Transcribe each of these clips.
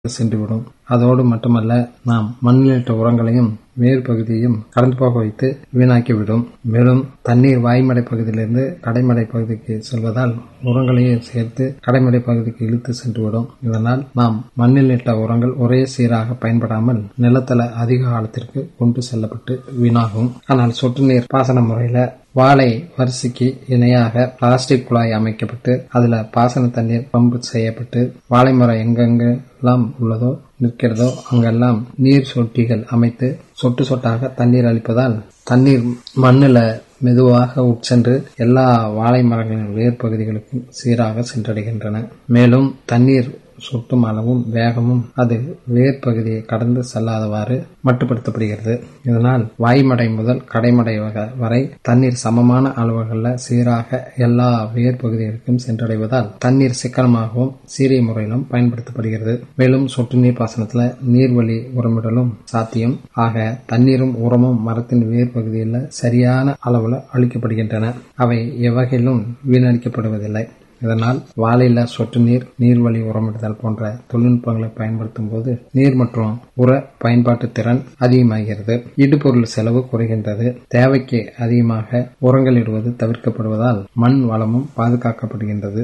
சென்றுவிடும் அதோடு மட்டுமல்ல நாம் மண்ணிலிட்ட உரங்களையும் வேர் பகுதியையும் கடந்து போக வைத்து வீணாக்கிவிடும் மேலும் தண்ணீர் வாய்மடை பகுதியிலிருந்து கடைமடை பகுதிக்கு செல்வதால் உரங்களையும் சேர்த்து கடைமடை பகுதிக்கு இழுத்து சென்றுவிடும் இதனால் நாம் மண்ணில் இட்ட உரங்கள் ஒரே சீராக பயன்படாமல் நிலத்தள அதிக காலத்திற்கு கொண்டு செல்லப்பட்டு வீணாகும் ஆனால் சொட்டு நீர் பாசன முறையில வாழை வரிசைக்கு இணையாக பிளாஸ்டிக் குழாய் அமைக்கப்பட்டு அதுல பாசன தண்ணீர் பம்பு செய்யப்பட்டு வாழை மரம் எங்கெங்கெல்லாம் உள்ளதோ நிற்கிறதோ அங்கெல்லாம் நீர் சொட்டிகள் அமைத்து சொட்டு சொட்டாக தண்ணீர் அளிப்பதால் தண்ணீர் மண்ணில் மெதுவாக உட்சென்று எல்லா வாழை மரங்களின் வேர் பகுதிகளுக்கும் சீராக சென்றடைகின்றன மேலும் தண்ணீர் சொட்டும் அளவும் வேகமும் அது வேர் பகுதியை கடந்து செல்லாதவாறு மட்டுப்படுத்தப்படுகிறது இதனால் வாய்மடை முதல் கடைமடை வரை தண்ணீர் சமமான அளவுகளில் சீராக எல்லா வேர் பகுதிகளுக்கும் சென்றடைவதால் தண்ணீர் சிக்கனமாகவும் சீரிய முறையிலும் பயன்படுத்தப்படுகிறது மேலும் சொட்டு நீர் பாசனத்தில் நீர்வழி உரமிடலும் சாத்தியம் ஆக தண்ணீரும் உரமும் மரத்தின் வேர் பகுதியில் சரியான அளவில் அளிக்கப்படுகின்றன அவை எவ்வகையிலும் வீணடிக்கப்படுவதில்லை இதனால் வாழையில சொட்டு நீர் நீர்வழி உரமிடுதல் போன்ற தொழில்நுட்பங்களை பயன்படுத்தும் போது நீர் மற்றும் உர பயன்பாட்டு திறன் அதிகமாகிறது இடுபொருள் செலவு குறைகின்றது தேவைக்கு அதிகமாக உரங்கள் இடுவது தவிர்க்கப்படுவதால் மண் வளமும் பாதுகாக்கப்படுகின்றது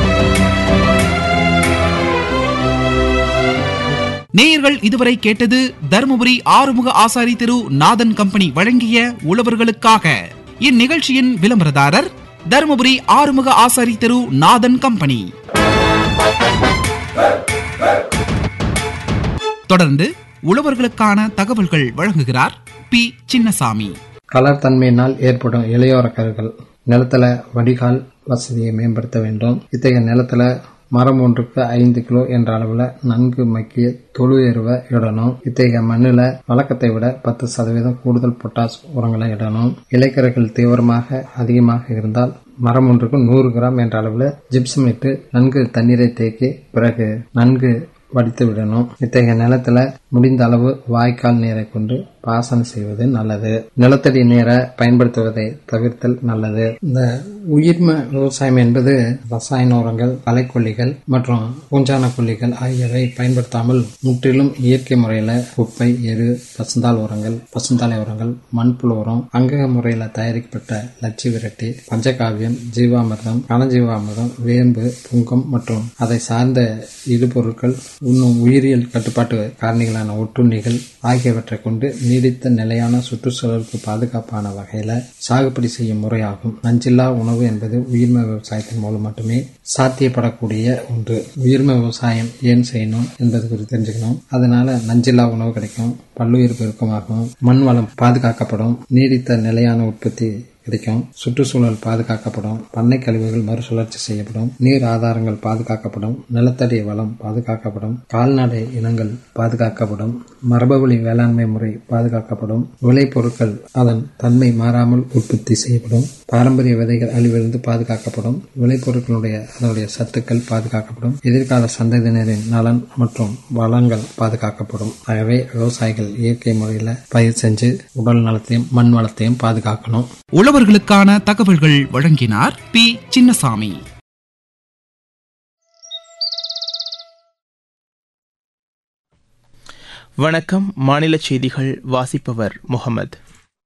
நேயர்கள் இதுவரை கேட்டது தருமபுரி ஆறுமுக ஆசாரி திரு நாதன் கம்பெனி வழங்கிய உழவர்களுக்காக இந்நிகழ்ச்சியின் விளம்பரதாரர் தருமபுரி ஆறுமுக ஆசாரி தெரு நாதன் கம்பெனி தொடர்ந்து உழவர்களுக்கான தகவல்கள் வழங்குகிறார் பி சின்னசாமி கலர் தன்மையினால் ஏற்படும் இளையோர கருகள் நிலத்தல வடிகால் வசதியை மேம்படுத்த வேண்டும் இத்தகைய நிலத்துல மரம் ஒன்றுக்கு ஐந்து கிலோ என்ற அளவுல நன்கு மக்கிய தொழு எருவை இடணும் இத்தகைய மண்ணில் வழக்கத்தை விட பத்து சதவீதம் கூடுதல் பொட்டாஸ் உரங்களை இடணும் இலைக்கரைகள் தீவிரமாக அதிகமாக இருந்தால் மரம் ஒன்றுக்கு நூறு கிராம் என்ற அளவில் ஜிப்சம் இட்டு நன்கு தண்ணீரை தேக்கி பிறகு நன்கு வடித்து விடணும் இத்தகைய நிலத்துல முடிந்த அளவு வாய்க்கால் நீரை கொண்டு பாசனம் செய்வது நல்லது நிலத்தடி நீரை பயன்படுத்துவதை தவிர்த்தல் நல்லது இந்த உயிர்ம விவசாயம் என்பது ரசாயன உரங்கள் களைக்கொல்லிகள் மற்றும் பூஞ்சான கொல்லிகள் ஆகியவை பயன்படுத்தாமல் முற்றிலும் இயற்கை முறையில குப்பை எரு பசுந்தாள் உரங்கள் பசுந்தாளை உரங்கள் மண்புழு உரம் அங்கக முறையில தயாரிக்கப்பட்ட லட்சி விரட்டி பஞ்சகாவியம் ஜீவாமிர்தம் கனஜீவாமிர்தம் வேம்பு புங்கம் மற்றும் அதை சார்ந்த இடுபொருட்கள் இன்னும் உயிரியல் கட்டுப்பாட்டு காரணிகளான ஒட்டுண்ணிகள் ஆகியவற்றை கொண்டு நீடித்த நிலையான சுற்றுச்சூழலுக்கு பாதுகாப்பான வகையில சாகுபடி செய்யும் முறையாகும் நஞ்சில்லா உணவு என்பது உயிர்ம விவசாயத்தின் மூலம் மட்டுமே சாத்தியப்படக்கூடிய ஒன்று உயிர்ம விவசாயம் ஏன் செய்யணும் என்பது குறித்து தெரிஞ்சுக்கணும் அதனால நஞ்சில்லா உணவு கிடைக்கும் பல்லுயிர் பெருக்கமாகும் மண் வளம் பாதுகாக்கப்படும் நீடித்த நிலையான உற்பத்தி கிடைக்கும் சுற்றுச்சூழல் பாதுகாக்கப்படும் பண்ணை கழிவுகள் மறுசுழற்சி செய்யப்படும் நீர் ஆதாரங்கள் பாதுகாக்கப்படும் நிலத்தடி வளம் பாதுகாக்கப்படும் கால்நடை இனங்கள் பாதுகாக்கப்படும் மரபவழி வேளாண்மை முறை பாதுகாக்கப்படும் விளைபொருட்கள் அதன் தன்மை மாறாமல் உற்பத்தி செய்யப்படும் பாரம்பரிய விதைகள் அழிவிலிருந்து பாதுகாக்கப்படும் விளைபொருட்களுடைய அதனுடைய சத்துக்கள் பாதுகாக்கப்படும் எதிர்கால சந்ததியினரின் நலன் மற்றும் வளங்கள் பாதுகாக்கப்படும் ஆகவே விவசாயிகள் இயற்கை முறையில் பயிர் செஞ்சு உடல் நலத்தையும் மண் வளத்தையும் பாதுகாக்கணும் உழவர்களுக்கான தகவல்கள் வழங்கினார் பி சின்னசாமி வணக்கம் மாநில செய்திகள் வாசிப்பவர் முகமது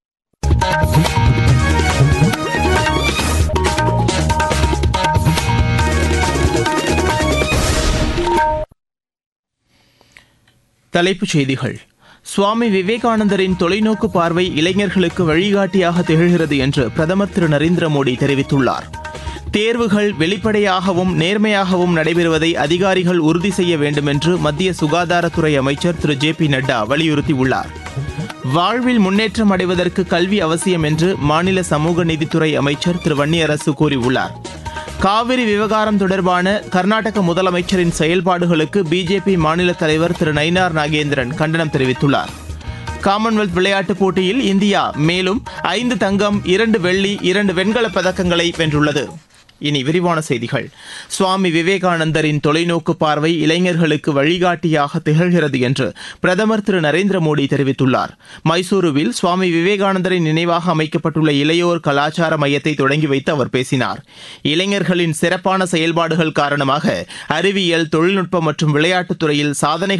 தலைப்புச் செய்திகள் சுவாமி விவேகானந்தரின் தொலைநோக்கு பார்வை இளைஞர்களுக்கு வழிகாட்டியாக திகழ்கிறது என்று பிரதமர் திரு நரேந்திர மோடி தெரிவித்துள்ளார் தேர்வுகள் வெளிப்படையாகவும் நேர்மையாகவும் நடைபெறுவதை அதிகாரிகள் உறுதி செய்ய வேண்டும் என்று மத்திய சுகாதாரத்துறை அமைச்சர் திரு ஜே பி நட்டா வலியுறுத்தியுள்ளார் வாழ்வில் முன்னேற்றம் அடைவதற்கு கல்வி அவசியம் என்று மாநில சமூக நீதித்துறை அமைச்சர் திரு வன்னியரசு கூறியுள்ளார் காவிரி விவகாரம் தொடர்பான கர்நாடக முதலமைச்சரின் செயல்பாடுகளுக்கு பிஜேபி மாநில தலைவர் திரு நயினார் நாகேந்திரன் கண்டனம் தெரிவித்துள்ளார் காமன்வெல்த் விளையாட்டுப் போட்டியில் இந்தியா மேலும் ஐந்து தங்கம் இரண்டு வெள்ளி இரண்டு வெண்கலப் பதக்கங்களை வென்றுள்ளது இனி விரிவான செய்திகள் சுவாமி விவேகானந்தரின் தொலைநோக்கு பார்வை இளைஞர்களுக்கு வழிகாட்டியாக திகழ்கிறது என்று பிரதமர் திரு நரேந்திர மோடி தெரிவித்துள்ளார் மைசூருவில் சுவாமி விவேகானந்தரின் நினைவாக அமைக்கப்பட்டுள்ள இளையோர் கலாச்சார மையத்தை தொடங்கி வைத்து அவர் பேசினார் இளைஞர்களின் சிறப்பான செயல்பாடுகள் காரணமாக அறிவியல் தொழில்நுட்பம் மற்றும் விளையாட்டுத் துறையில் சாதனைகள்